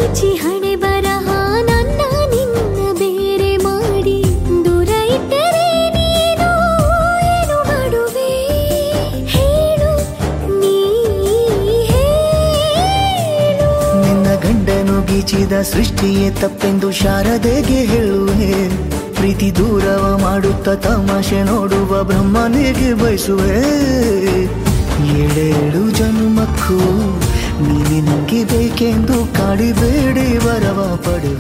ಮುಚ್ಚಿ ಹಣೆ ಬರಹ ನನ್ನ ನಿನ್ನ ಬೇರೆ ಮಾಡಿ ದೂರ ಇಟ್ಟರೆ ನೀನು ಏನು ಮಾಡುವೆ ಹೇಳು ನೀ ಹೇಳು ನಿನ್ನ ಗಂಡನು ಗೀಚಿದ ಸೃಷ್ಟಿಯೇ ತಪ್ಪೆಂದು ಶಾರದೆಗೆ ಹೇಳುವೆ ಪ್ರೀತಿ ದೂರವ ಮಾಡುತ್ತ ತಮಾಷೆ ನೋಡುವ ಬ್ರಹ್ಮನಿಗೆ ಬಯಸುವೆ ಏಳೇಳು ಜನ್ಮಕ್ಕೂ ನೀ ನಿನಗೆ ಬೇಕೆಂದು ಕಾಡಿಬೇಡಿ ವರವ ಪಡುವೆ